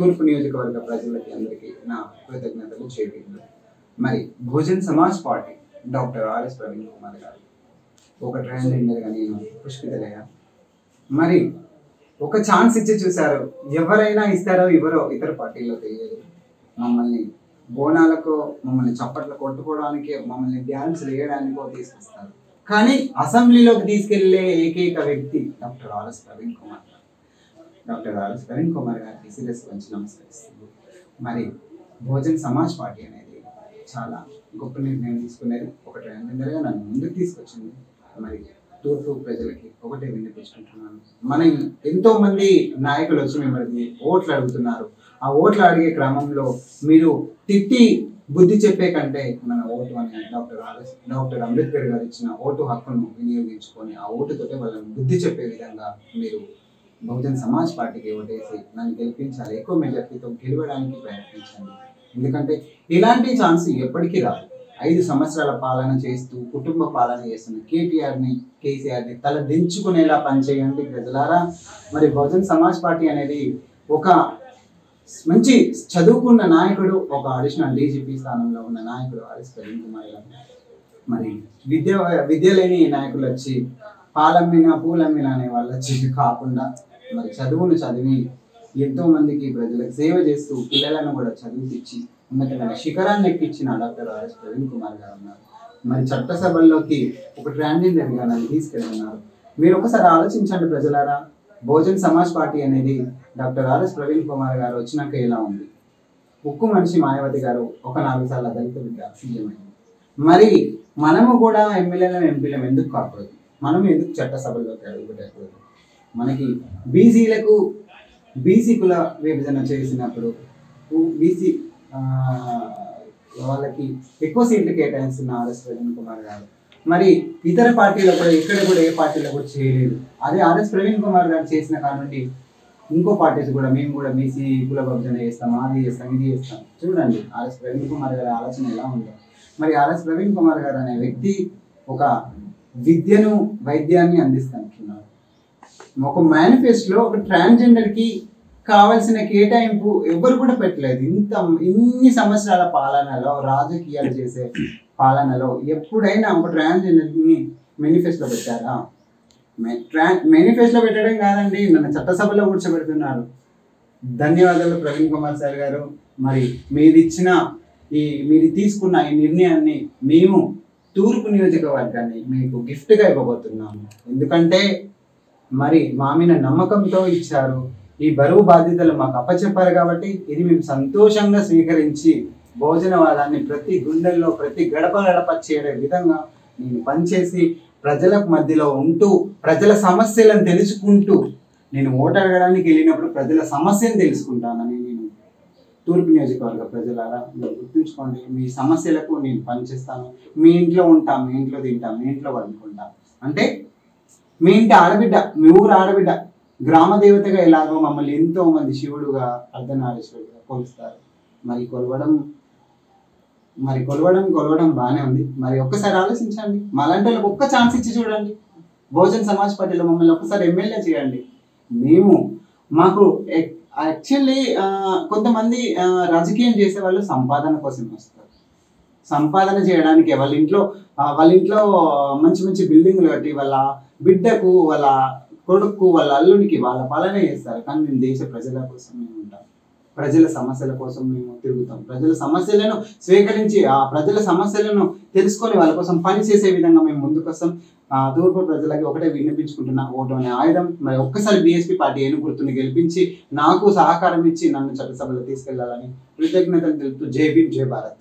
తూర్పు నియోజకవర్గ ప్రజలకి అందరికీ నా కృతజ్ఞతలు చేపింది మరి Bahujan Samaj party doctor R S Praveen Kumar garu ఒక ట్రాన్స్జెండర్గా నేను పుష్పితలయ్యా మరి ఒక ఛాన్స్ ఇచ్చి చూశారు ఎవరైనా ఇస్తారో ఇవ్వరో ఇతర పార్టీల్లో తెలియదు మమ్మల్ని బోనాలకు మమ్మల్ని చప్పట్లు కొట్టుకోవడానికి మమ్మల్ని డ్యాన్స్ వేయడానికో తీసుకొస్తారు కానీ అసెంబ్లీలోకి తీసుకెళ్లే ఏకైక వ్యక్తి డాక్టర్ ఆర్ఎస్ ప్రవీణ్ కుమార్ గారు. డాక్టర్ ఆర్ఎస్ ప్రవీణ్ కుమార్ గారికి సీరియస్ వచ్చి నమస్కరిస్తుంది మరి భోజన్ సమాజ్ పార్టీ అనేది చాలా గొప్ప నిర్ణయం తీసుకునేది ఒక ట్రాన్స్జెండర్గా నన్ను ముందుకు తీసుకొచ్చింది మరి తూర్పు ప్రజలకి ఒకటే వినిపించుకుంటున్నాను మన ఎంతో మంది నాయకులు వచ్చి మిమ్మల్ని ఓట్లు అడుగుతున్నారు ఆ ఓట్లు అడిగే క్రమంలో మీరు తిట్టి బుద్ధి చెప్పే కంటే మన ఓటు అని డాక్టర్ ఆర్ఎస్ డాక్టర్ అంబేద్కర్ గారు ఇచ్చిన ఓటు హక్కును వినియోగించుకొని ఆ ఓటుతోటే వాళ్ళని బుద్ధి చెప్పే విధంగా మీరు బహుజన్ సమాజ్ పార్టీకి ఓటేసి నన్ను గెలిపించాలి ఎక్కువ మెజార్టీతో గెలవడానికి ప్రయత్నించండి ఎందుకంటే ఇలాంటి ఛాన్స్ ఎప్పటికీ రాదు ఐదు సంవత్సరాల పాలన చేస్తూ కుటుంబ పాలన చేస్తున్న కేటీఆర్ని కేసీఆర్ని తల దించుకునేలా పనిచేయండి ప్రజలారా మరి బహుజన్ సమాజ్ పార్టీ అనేది ఒక మంచి చదువుకున్న నాయకుడు ఒక అడిషనల్ డీజీపీ స్థానంలో ఉన్న నాయకుడు ఆర్ఎస్ ప్రవీణ్ కుమార్ గారు మరి విద్య విద్య లేని నాయకులు వచ్చి పాలమ్మిన పూలమ్మిన అనే వాళ్ళు వచ్చి కాకుండా మరి చదువును చదివి ఎంతో మందికి ప్రజలకు సేవ చేస్తూ పిల్లలను కూడా చదివించి ఉన్నతమైన శిఖరాన్ని ఎక్కించిన డాక్టర్ ఆర్ఎస్ ప్రవీణ్ కుమార్ గారు ఉన్నారు మరి చట్టసభల్లోకి ఒక ట్రాన్స్జెండర్గా నన్ను తీసుకెళ్తున్నారు మీరు ఒకసారి ఆలోచించండి ప్రజలారా బహుజన్ సమాజ్ పార్టీ అనేది డాక్టర్ ఆర్ఎస్ ప్రవీణ్ కుమార్ గారు వచ్చినాక ఎలా ఉంది ఉక్కు మనిషి మాయావతి గారు ఒక నాలుగు సార్లు దళిత బిడ్డ సీఎం అయింది మరి మనము కూడా ఎమ్మెల్యేలను ఎంపీలం ఎందుకు కాకూడదు మనం ఎందుకు చట్టసభల్లోకి అడుగుపెట్టకూడదు మనకి బీసీలకు బీసీ కుల విభజన చేసినప్పుడు బీసీ వాళ్ళకి ఎక్కువ సీట్లు కేటాయిస్తున్న ఆర్ఎస్ ప్రవీణ్ కుమార్ గారు మరి ఇతర పార్టీలో కూడా ఇక్కడ కూడా ఏ పార్టీలో కూడా చేయలేదు అదే ఆర్ఎస్ ప్రవీణ్ కుమార్ గారు చేసిన కానుండి ఇంకో పార్టీస్ కూడా మేము కూడా బీసీ కుల విభజన చేస్తాం అది చేస్తాం ఇది చేస్తాం చూడండి ఆర్ఎస్ ప్రవీణ్ కుమార్ గారి ఆలోచన ఎలా ఉందో మరి ఆర్ఎస్ ప్రవీణ్ కుమార్ గారు అనే వ్యక్తి ఒక విద్యను వైద్యాన్ని అందిస్తున్నారు ఒక మేనిఫెస్టోలో ఒక ట్రాన్స్జెండర్ కి కావలసిన కేటాయింపు ఎవరు కూడా పెట్టలేదు ఇంత ఇన్ని సంవత్సరాల పాలనలో రాజకీయాలు చేసే పాలనలో ఎప్పుడైనా ఒక ట్రాన్స్జెండర్ ని మేనిఫెస్టో పెట్టారా మేనిఫెస్టో పెట్టడం కాదండి నన్ను చట్టసభలో కూర్చోబెడుతున్నారు ధన్యవాదాలు ప్రవీణ్ కుమార్ సార్ గారు మరి మీరు ఇచ్చిన ఈ మీరు తీసుకున్న ఈ నిర్ణయాన్ని మేము తూర్పు నియోజకవర్గాన్ని మీకు గిఫ్ట్గా ఇవ్వబోతున్నాము ఎందుకంటే మరి మా మీద నమ్మకంతో ఇచ్చారు ఈ బరువు బాధ్యతలు మాకు అప్పచెప్పారు కాబట్టి ఇది మేము సంతోషంగా స్వీకరించి భోజనవాదాన్ని ప్రతి గుండెల్లో ప్రతి గడప గడప చేరే విధంగా నేను పనిచేసి ప్రజల మధ్యలో ఉంటూ ప్రజల సమస్యలను తెలుసుకుంటూ నేను ఓటు అడగడానికి వెళ్ళినప్పుడు ప్రజల సమస్యను తెలుసుకుంటానని నేను తూర్పు నియోజకవర్గ ప్రజలారా మీరు గుర్తుంచుకోండి మీ సమస్యలకు నేను పనిచేస్తాను మీ ఇంట్లో ఉంటా మీ ఇంట్లో తింటా మీ ఇంట్లో వండుకుంటా అంటే మీ ఇంటి ఆడబిడ్డ మీ ఊరు ఆడబిడ్డ గ్రామ దేవతగా ఎలాగో మమ్మల్ని ఎంతో మంది శివుడుగా అర్ధనారీశ్వరుడుగా కొలుస్తారు మరి కొలవడం మరి కొలవడం కొలవడం బాగానే ఉంది మరి ఒక్కసారి ఆలోచించండి మాలాంటి వాళ్ళకి ఒక్క ఛాన్స్ ఇచ్చి చూడండి బహుజన్ సమాజ్ పార్టీలో మమ్మల్ని ఒక్కసారి ఎమ్మెల్యే చేయండి మేము మాకు యాక్చువల్లీ కొంతమంది ఆ, రాజకీయం చేసే వాళ్ళు సంపాదన కోసం వస్తారు సంపాదన చేయడానికి వాళ్ళ ఇంట్లో ఆ, వాళ్ళ ఇంట్లో మంచి మంచి బిల్డింగ్లు కట్టి వాళ్ళ బిడ్డకు వాళ్ళ కొడుకు వాళ్ళ అల్లునికి వాళ్ళ పాలన చేస్తారు కానీ మేము దేశ ప్రజల కోసం మేము ఉంటాం ప్రజల సమస్యల కోసం మేము తిరుగుతాం ప్రజల సమస్యలను స్వీకరించి ఆ ప్రజల సమస్యలను తెలుసుకొని వాళ్ళ కోసం పని చేసే విధంగా మేము ముందుకు వస్తాం ఆ, తూర్పు ప్రజలకి ఒకటే విన్నపించుకుంటున్న ఓటు అనే ఆయుధం మరి ఒక్కసారి బీఎస్పీ పార్టీ ఏను గుర్తుని గెలిపించి నాకు సహకారం ఇచ్చి నన్ను చట్టసభలో తీసుకెళ్లాలని కృతజ్ఞతలు తెలుపుతూ జై భీమ్ జై భారత్